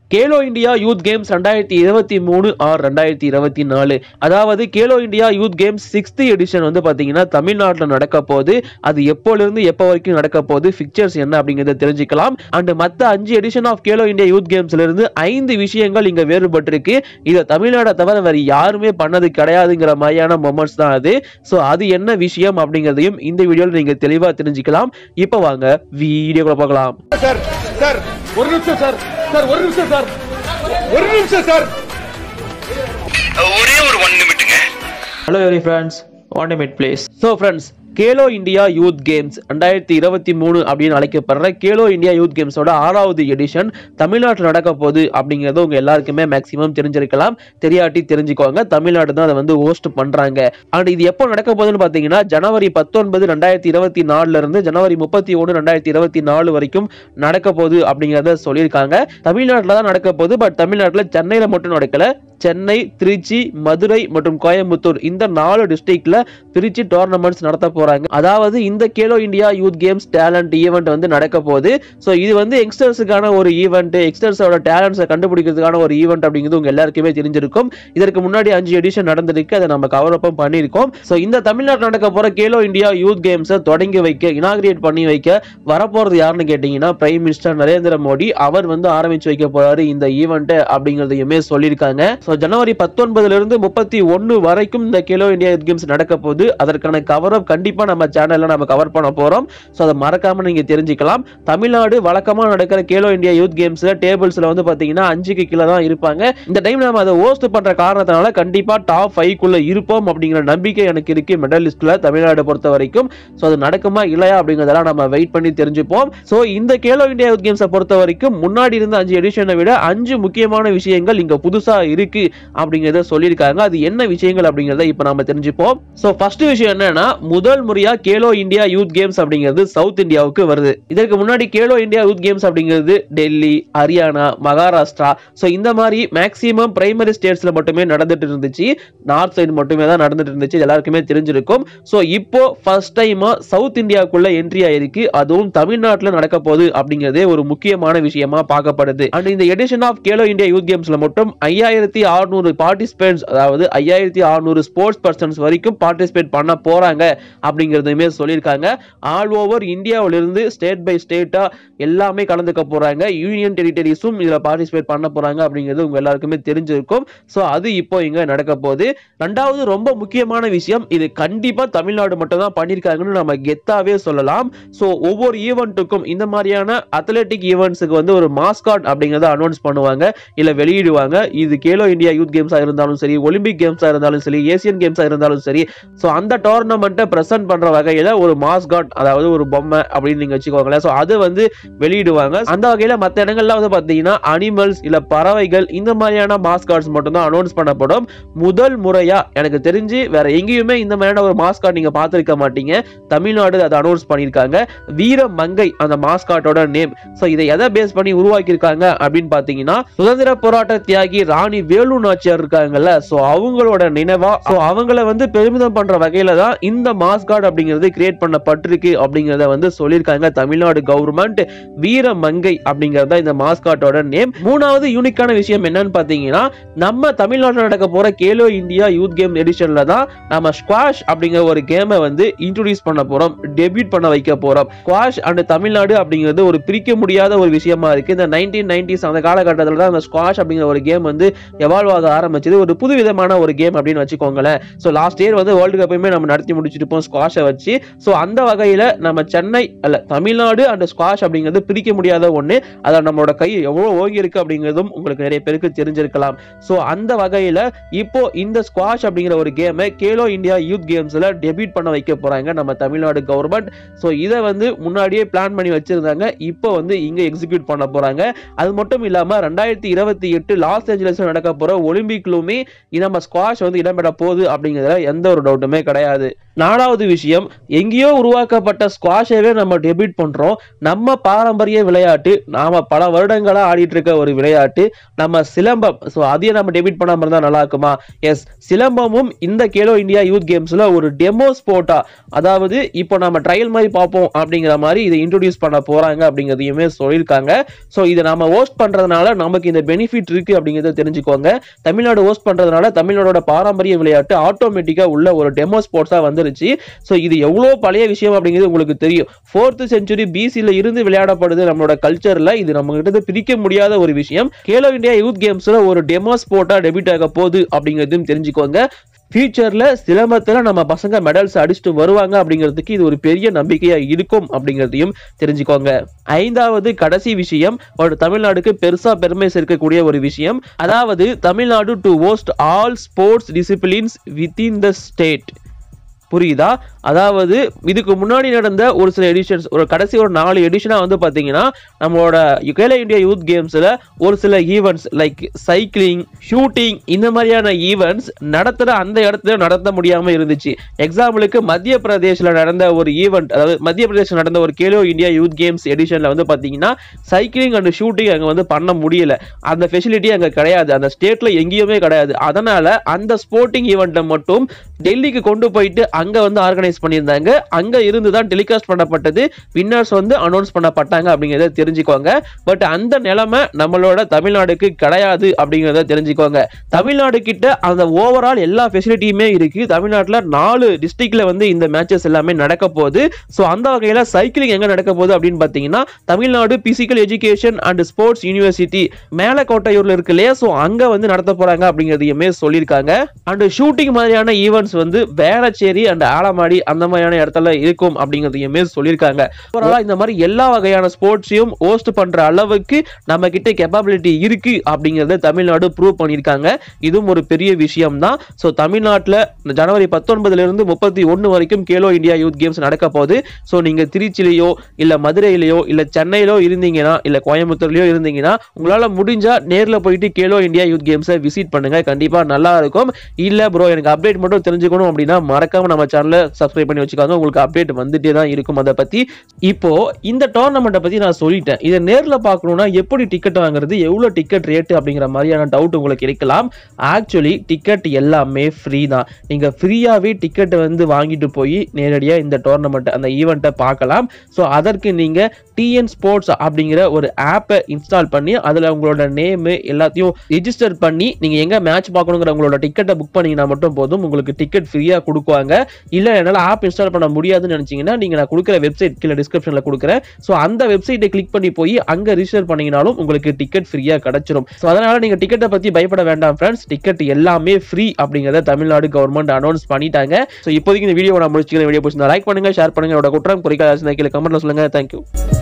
Khelo India youth games ரெண்டாயிரத்தி இருபத்தி மூணு ஆர் ரெண்டாயிரத்தி இருபத்தி நாலு அதாவது Khelo India youth games sixth edition வந்து பாத்தீங்கன்னா தமிழ்நாட்டில் நடக்க போகுது அது எப்போல இருந்து எப்போ வரைக்கும் நடக்க போகுது பிக்சர்ஸ் என்ன அப்படிங்கறத தெரிஞ்சுக்கலாம் அண்ட் மத்த அஞ்சு edition of Khelo India youth கேம்ஸ்ல இருந்து ஐந்து விஷயங்கள் இங்க வேறுபட்டிருக்கு இதை தமிழ்நாடை தவிர வேற யாருமே பண்ணது கிடையாதுங்கிற மாதிரியான மொமெண்ட்ஸ் தான் அது ஸோ அது என்ன விஷயம் அப்படிங்கிறதையும் இந்த வீடியோவில் நீங்க தெளிவா தெரிஞ்சுக்கலாம் இப்போ வாங்க வீடியோக்குள்ள பார்க்கலாம் சார் சார் ஒரு நிமிஷம் சார் சார் ஒரு நிமிஷம் சார் ஒரு நிமிஷம் சார் ஒரே ஒரு ஒன் நிமிட்டுங்க Hello every friends, one minute please. So friends Khelo India youth games ரெண்டாயிரத்தி இருபத்தி மூணு அப்படின்னு அழைக்கப்படுற கேலோ இந்தியா யூத் கேம்ஸோட ஆறாவது எடிஷன் தமிழ்நாட்டில் நடக்க போகுது அப்படிங்கிறது உங்க எல்லாருக்குமே மேக்ஸிமம் தெரிஞ்சிருக்கலாம் தெரியாட்டி தெரிஞ்சுக்கோங்க தமிழ்நாடு தான் அதை வந்து ஹோஸ்ட் பண்றாங்க அண்ட் இது எப்போ நடக்க போகுதுன்னு பார்த்தீங்கன்னா ஜனவரி பத்தொன்பது ரெண்டாயிரத்தி இருபத்தி நாலுல இருந்து ஜனவரி முப்பத்தி ஒன்று ரெண்டாயிரத்தி இருபத்தி நாலு வரைக்கும் நடக்க போகுது அப்படிங்கிறத சொல்லியிருக்காங்க தமிழ்நாட்டில் தான் நடக்க போகுது பட் தமிழ்நாட்டில் சென்னையில் மட்டும் நடக்கல சென்னை திருச்சி மதுரை மற்றும் கோயம்புத்தூர் இந்த நாலு டிஸ்ட்ரிக்ட்ல பிரிச்சு டோர்னமெண்ட்ஸ் நடத்த போறாங்க அதாவது இந்த Khelo India youth games talent event வந்து நடக்க போகுது ஸோ இது வந்து யங்ஸ்டர்ஸுக்கான ஒரு ஈவெண்ட் யங்ஸ்டர்ஸோட டேலண்ட்ஸை கண்டுபிடிக்கிறதுக்கான ஒரு ஈவெண்ட் அப்படிங்கிறது உங்க எல்லாருக்குமே தெரிஞ்சிருக்கும் இதற்கு முன்னாடி அஞ்சு எடிஷன் நடந்திருக்கு அதை நம்ம கவர் அப் பண்ணியிருக்கோம் ஸோ இந்த தமிழ்நாட்டில் நடக்க போற கேலோ இந்தியா யூத் கேம்ஸை தொடங்கி வைக்க இனாகிரேட் பண்ணி வைக்க வரப்போறது யாருன்னு கேட்டீங்கன்னா பிரைம் மினிஸ்டர் நரேந்திர மோடி அவர் வந்து ஆரம்பிச்சு வைக்க போறாரு இந்த ஈவெண்ட் அப்படிங்கிறதையுமே சொல்லியிருக்காங்க ஸோ ஜனவரி பத்தொன்பதுல இருந்து முப்பத்தி ஒன்னு வரைக்கும் இந்த கேலோ இந்தியா யூத் கேம்ஸ் நடக்க போகுது அதற்கான கவர் அப் கண்டிப்பா நம்ம சேனல்ல நம்ம கவர் பண்ண போறோம் ஸோ அதை மறக்காம நீங்க தெரிஞ்சுக்கலாம் தமிழ்நாடு வழக்கமா நடக்கிற கேலோ இந்தியா யூத் கேம்ஸ்ல டேபிள்ஸ்ல வந்து பாத்தீங்கன்னா அஞ்சுக்கு கீழே தான் இருப்பாங்க இந்த டைம் நம்ம அதை ஹோஸ்ட் பண்ற காரணத்தினால கண்டிப்பா டாப் ஃபைவ் குள்ள இருப்போம் அப்படிங்கிற நம்பிக்கை எனக்கு இருக்கு மெடலிஸ்ட்ல தமிழ்நாடு பொறுத்த வரைக்கும் ஸோ அது நடக்குமா இல்லையா அப்படிங்கிறதெல்லாம் நம்ம வெயிட் பண்ணி தெரிஞ்சுப்போம் ஸோ இந்த கேலோ இந்தியா யூத் கேம்ஸை பொறுத்த வரைக்கும் முன்னாடி இருந்த அஞ்சு எடிஷனை விட அஞ்சு முக்கியமான விஷயங்கள் இங்க புதுசா இருக்கு அப்படிங்கறத சொல்லியிருக்காங்க அது என்ன விஷயங்கள் அப்படிங்கறத இப்ப நாம தெரிஞ்சுப்போம் ஸோ ஃபர்ஸ்ட் விஷயம் என்னன்னா முதல் முறையா கேலோ இந்தியா யூத் கேம்ஸ் அப்படிங்கிறது சவுத் இந்தியாவுக்கு வருது இதற்கு முன்னாடி கேலோ இந்தியா யூத் கேம்ஸ் அப்படிங்கிறது டெல்லி ஹரியானா மகாராஷ்டிரா ஸோ இந்த மாதிரி மேக்ஸிமம் பிரைமரி ஸ்டேட்ஸ்ல மட்டுமே நடந்துட்டு இருந்துச்சு நார்த் சைடு மட்டுமே தான் நடந்துட்டு இருந்துச்சு இது எல்லாருக்குமே தெரிஞ்சிருக்கும் ஸோ இப்போ ஃபர்ஸ்ட் டைமா சவுத் இந்தியாவுக்குள்ள என்ட்ரி ஆயிருக்கு அதுவும் தமிழ்நாட்டில் நடக்க போகுது அப்படிங்கிறதே ஒரு முக்கியமான விஷயமா பார்க்கப்படுது அண்ட் இந்த edition of Khelo India youth கேம்ஸ்ல மட்டும் ஐயாயிரத்தி அறுநூறு பார்ட்டிசிபேட்ஸ் அதாவது ஐயாயிரத்தி அறுநூறு ஸ்போர்ட்ஸ் பர்சன்ஸ் வரைக்கும் பார்ட்டிசிபேட் பண்ண போறாங்க அப்படிங்கிறதுமே சொல்லியிருக்காங்க ஆல் ஓவர் இந்தியாவிலிருந்து ஸ்டேட் பை ஸ்டேட்டா எல்லாமே கலந்துக்க போறாங்க யூனியன் டெரிட்டரிஸும் இதுல பார்ட்டிசிபேட் பண்ண போறாங்க அப்படிங்கிறது உங்க எல்லாருக்குமே தெரிஞ்சிருக்கும் ஸோ அது இப்போ இங்க நடக்க போகுது ரெண்டாவது ரொம்ப முக்கியமான விஷயம் இது கண்டிப்பா தமிழ்நாடு மட்டும் தான் பண்ணியிருக்காங்கன்னு நம்ம கெத்தாவே சொல்லலாம் ஸோ ஒவ்வொரு ஈவெண்ட்டுக்கும் இந்த மாதிரியான அத்லெட்டிக் ஈவெண்ட்ஸுக்கு வந்து ஒரு மாஸ்காட் அப்படிங்கிறத அனௌன்ஸ் பண்ணுவாங்க இல்ல வெளியிடுவாங்க இது கேலோ இந்தியா யூத் கேம்ஸா இருந்தாலும் சரி ஒலிம்பிக் கேம்ஸா இருந்தாலும் சரி ஏசியன் கேம்ஸா இருந்தாலும் சரி ஸோ அந்த டோர்னமெண்ட்டை பிரசன்ட் பண்ற வகையில ஒரு மாஸ்காட் அதாவது ஒரு பொம்மை அப்படின்னு நீங்க வச்சுக்கோங்களேன் ஸோ அது வந்து வெளியிடுவாங்க அந்த வகையில மற்ற இடங்கள்ல வந்து பாத்தீங்கன்னா அனிமல்ஸ் இல்ல பறவைகள் இந்த மாதிரியான மாஸ்காட்ஸ் மட்டும் தான் அனௌன்ஸ் பண்ணப்படும் முதல் முறையா எனக்கு தெரிஞ்சு வேற எங்கேயுமே இந்த மாதிரியான ஒரு மாஸ்காட் நீங்க பார்த்திருக்க மாட்டீங்க தமிழ்நாடு அதை அனௌன்ஸ் பண்ணியிருக்காங்க வீர மங்கை அந்த மாஸ்காட்டோட நேம் ஸோ இதை எதை பேஸ் பண்ணி உருவாக்கியிருக்காங்க அப்படின்னு பார்த்தீங்கன்னா சுதந்திர போராட்ட தியாகி ராணி வேலு நாச்சியார் இருக்காங்கல்ல ஸோ அவங்களோட நினைவா ஸோ அவங்கள வந்து பெருமிதம் பண்ற வகையில தான் இந்த மாஸ்காட் அப்படிங்கிறது கிரியேட் பண்ணப்பட்டிருக்கு அப்படிங்கிறத வந்து சொல்லியிருக்காங்க தமிழ்நாடு கவர்மெண்ட் வீர மங்கை அப்படிங்கறத இந்த மாஸ்காட்டோட நேம் மூணாவது யூனிக்கான விஷயம் என்னன்னு பார்த்தீங்கன்னா நம்ம தமிழ்நாட்டில் நடக்க போற கேலோ இந்தியா யூத் கேம் எடிஷன்ல தான் நம்ம ஸ்குவாஷ் அப்படிங்கிற ஒரு கேமை வந்து இன்ட்ரோடியூஸ் பண்ண போறோம் டெபியூட் பண்ண வைக்க போறோம் ஸ்குவாஷ் அண்ட் தமிழ்நாடு அப்படிங்கிறது ஒரு பிரிக்க முடியாத ஒரு விஷயமா இருக்கு இந்த நைன்டீன் நைன்டிஸ் அந்த காலகட்டத்தில் தான் அந்த ஸ்குவாஷ் அப்படிங்கிற ஒரு கேம் வந்து எவால்வ் ஆக ஆரம்பிச்சது ஒரு புது விதமான ஒரு கேம் அப்படின்னு வச்சுக்கோங்களேன் ஸோ லாஸ்ட் இயர் வந்து வேர்ல்டு கப்பையுமே நம்ம நடத்தி முடிச்சிருப்போம் ஸ்குவாஷை வச்சு ஸோ அந்த வகையில நம்ம சென்னை அல்ல தமிழ்நாடு அண்ட் ஸ்குவாஷ் அப்படிங்கிறது பிரிக்க முடியாத ஒன்று அதை நம்மளோட கை எவ்வளோ ஓங்கி இருக்கு அப்படிங்கிறதும் உங்களுக்கு நிறைய பேருக்கு தெரிஞ்சிருக்கலாம் ஸோ அந்த வகையில இப்போ இந்த ஸ்குவாஷ் அப்படிங்கிற ஒரு கேமை கேலோ இந்தியா யூத் கேம்ஸ்ல டெபியூட் பண்ண வைக்க போறாங்க நம்ம தமிழ்நாடு கவர்மெண்ட் ஸோ இதை வந்து முன்னாடியே பிளான் பண்ணி வச்சிருந்தாங்க இப்போ வந்து இங்க எக்ஸிக்யூட் பண்ண போறாங்க அது மட்டும் இல்லாம ரெண்டாயிரத்தி இருபத்தி எட்டு லாஸ் ஏஞ்சலஸ்ல நடக்க போற ஒலிம்பிக்லுமே நம்ம ஸ்குவாஷ் வந்து இடம்பெற போகுது அப்படிங்கிறதுல எந்த ஒரு டவுட்டுமே கிடையாது நாலாவது விஷயம் எங்கேயோ உருவாக்கப்பட்ட ஸ்குவாஷவே நம்ம டெபிட் பண்றோம் நம்ம பாரம்பரிய விளையாட்டு நாம பல வருடங்களா ஆடிட்டு இருக்க ஒரு விளையாட்டு நம்ம சிலம்பம் ஸோ அதையும் நம்ம டெபிட் பண்ணாம இருந்தா நல்லா இருக்குமா எஸ் சிலம்பமும் இந்த கேலோ இந்தியா யூத் கேம்ஸ்ல ஒரு டெமோ ஸ்போர்ட்டா அதாவது இப்போ நம்ம ட்ரையல் மாதிரி பார்ப்போம் அப்படிங்கிற மாதிரி இதை இன்ட்ரோடியூஸ் பண்ண போறாங்க அப்படிங்கிறதையுமே சொல்லியிருக்காங்க ஸோ இதை நம்ம ஹோஸ்ட் பண்றதுனால நமக்கு இந்த பெனிஃபிட் இருக்கு அப்படிங்கிறத தெரிஞ்சுக்கோங்க தமிழ்நாடு ஹோஸ்ட் பண்றதுனால தமிழ்நாடோட பாரம்பரிய விளையாட்டு ஆட்டோமேட்டிக்கா உள்ள ஒரு டெமோ ஸ்போர்ட்ஸா வந்துருச்சு ஸோ இது எவ்வளோ பழைய விஷயம் அப்படிங்கிறது உங்களுக்கு தெரியும் ஃபோர்த் செஞ்சுரி பிசியில் இருந்து விளையாடப்படுது நம்மளோட கல்ச்சர்ல இது நம்ம கிட்ட பிரிக்க முடியாத ஒரு விஷயம் கேலோ இந்தியா யூத் கேம்ஸ்ல ஒரு டெமோ ஸ்போர்ட்டா டெபிட் ஆக போகுது அப்படிங்கிறதையும் தெரிஞ்சுக்கோங்க ஃபியூச்சர்ல சிலம்பத்துல நம்ம பசங்க மெடல்ஸ் அடிச்சுட்டு வருவாங்க அப்படிங்கிறதுக்கு இது ஒரு பெரிய நம்பிக்கையா இருக்கும் அப்படிங்கிறதையும் தெரிஞ்சுக்கோங்க ஐந்தாவது கடைசி விஷயம் ஒரு தமிழ்நாடுக்கு பெருசா பெருமை சேர்க்கக்கூடிய ஒரு விஷயம் அதாவது Tamil Nadu to host all sports disciplines within the state புரியுதா அதாவது இதுக்கு முன்னாடி நடந்த ஒரு சில எடிஷன்ஸ் ஒரு கடைசி ஒரு நாலு எடிஷனாக வந்து பார்த்தீங்கன்னா நம்மளோட கேலோ இந்தியா யூத் கேம்ஸில் ஒரு சில ஈவெண்ட்ஸ் லைக் சைக்கிளிங் ஷூட்டிங் இந்த மாதிரியான ஈவெண்ட்ஸ் நடத்துகிற அந்த இடத்துல நடத்த முடியாமல் இருந்துச்சு எக்ஸாம்பிளுக்கு மத்திய பிரதேசில் நடந்த ஒரு ஈவெண்ட் அதாவது மத்திய பிரதேசில் நடந்த ஒரு கேலோ இந்தியா யூத் கேம்ஸ் எடிஷனில் வந்து பார்த்தீங்கன்னா சைக்கிளிங் அண்ட் ஷூட்டிங் அங்கே வந்து பண்ண முடியல அந்த ஃபெசிலிட்டி அங்கே கிடையாது அந்த ஸ்டேட்டில் எங்கேயுமே கிடையாது அதனால் அந்த ஸ்போர்ட்டிங் ஈவெண்ட்டை மட்டும் டெல்லிக்கு கொண்டு போயிட்டு அங்கே வந்து ஆர்கனைஸ் பண்ணியிருந்தாங்க அங்கே இருந்து தான் டெலிகாஸ்ட் பண்ணப்பட்டது வின்னர்ஸ் வந்து அனௌன்ஸ் பண்ணப்பட்டாங்க அப்படிங்கிறத தெரிஞ்சுக்கோங்க பட் அந்த நிலைமை நம்மளோட தமிழ்நாடுக்கு கிடையாது அப்படிங்கிறத தெரிஞ்சுக்கோங்க தமிழ்நாடு கிட்ட அந்த ஓவரால் எல்லா ஃபெசிலிட்டியுமே இருக்கு தமிழ்நாட்டில் நாலு டிஸ்ட்ரிக்ட்ல வந்து இந்த மேட்சஸ் எல்லாமே நடக்க போகுது ஸோ அந்த வகையில் சைக்கிளிங் எங்கே நடக்க போகுது அப்படின்னு பார்த்தீங்கன்னா Tamil Nadu physical education and sports university மேலக்கோட்டையூர்ல இருக்கு இல்லையா ஸோ அங்கே வந்து நடத்த போறாங்க அப்படிங்கிறதையுமே சொல்லியிருக்காங்க அண்ட் ஷூட்டிங் மாதிரியான ஈவெண்ட்ஸ் வந்து வேளச்சேரி அண்ட் ஆலமாடி அந்த மாதிரியான இடத்துல இருக்கும் அப்படிங்கிறதையுமே சொல்லியிருக்காங்க ஓவராலாக இந்த மாதிரி எல்லா வகையான ஸ்போர்ட்ஸையும் ஹோஸ்ட் பண்ற அளவுக்கு நம்ம கிட்ட கெப்பாபிலிட்டி இருக்கு அப்படிங்கறத தமிழ்நாடு ப்ரூவ் பண்ணியிருக்காங்க இதுவும் ஒரு பெரிய விஷயம் தான் ஸோ தமிழ்நாட்டில் ஜனவரி பத்தொன்பதுல இருந்து முப்பத்தி ஒன்று வரைக்கும் கேலோ இந்தியா யூத் கேம்ஸ் நடக்க போகுது ஸோ நீங்க திருச்சிலேயோ இல்ல மதுரையிலேயோ இல்ல சென்னையிலோ இருந்தீங்கன்னா இல்ல கோயம்புத்தூர்லயோ இருந்தீங்கன்னா உங்களால முடிஞ்சா நேர்ல போயிட்டு கேலோ இந்தியா யூத் கேம்ஸை விசிட் பண்ணுங்க கண்டிப்பா நல்லா இருக்கும் இல்ல ப்ரோ எனக்கு அப்டேட் மட்டும் தெரிஞ்சுக்கணும் அப்படின்னா மறக்காம நம்ம சேனலை சப்ஸ்கிரைப் பண்ணி வச்சுக்கோங்க உங்களுக்கு அப்டேட் வந்துட்டே தான் இருக்கும் அதை பத்தி இப்போ இந்த டோர்னமெண்ட்டை பத்தி நான் சொல்லிட்டேன் இதை நேர்ல பார்க்கணும்னா எப்படி டிக்கெட் வாங்குறது எவ்வளவு டிக்கெட் ரேட் அப்படிங்கிற மாதிரியான டவுட் உங்களுக்கு இருக்கலாம் ஆக்சுவலி டிக்கெட் எல்லாமே ஃப்ரீ தான் நீங்க ஃப்ரீயாவே டிக்கெட் வந்து வாங்கிட்டு போய் நேரடியா இந்த டோர்னமெண்ட் அந்த ஈவெண்ட்டை பார்க்கலாம் ஸோ அதற்கு நீங்க டிஎன் ஸ்போர்ட்ஸ் அப்படிங்கிற ஒரு ஆப்பை இன்ஸ்டால் பண்ணி அதுல உங்களோட நேமு எல்லாத்தையும் ரெஜிஸ்டர் பண்ணி நீங்க எங்க மேட்ச் பார்க்கணுங்கிற உங்களோட டிக்கெட்டை புக் பண்ணீங்கன்னா மட்டும் போதும் உங்களுக்கு டிக்கெட் ஃப்ரீயா கொடுக்குவாங்க இல்ல என்னால ஆப் இன்ஸ்டால் பண்ண முடியாதுன்னு நினைச்சீங்கன்னா நீங்க நான் கொடுக்குற வெப்சைட் கீழே டிஸ்கிரிப்ஷன்ல கொடுக்குறேன் ஸோ அந்த வெப்சைட்டை கிளிக் பண்ணி போய் அங்க ரிஜிஸ்டர் பண்ணீங்கனாலும் உங்களுக்கு டிக்கெட் ஃப்ரீயா கிடைச்சிரும் ஸோ அதனால நீங்க டிக்கெட்டை பத்தி பயப்பட வேண்டாம் ஃப்ரெண்ட்ஸ் டிக்கெட் எல்லாமே ஃப்ரீ அப்படிங்கறத தமிழ்நாடு கவர்மெண்ட் அனௌன்ஸ் பண்ணிட்டாங்க ஸோ இப்போதைக்கு இந்த வீடியோ நான் முடிச்சுக்கிறேன் வீடியோ பிடிச்சிருந்தா லைக் பண்ணுங்க ஷேர் பண்ணுங்க என்னோட குற்றம் குறைக்காத கீழே கமெண்ட்ல சொல்லுங்க தேங்க்யூ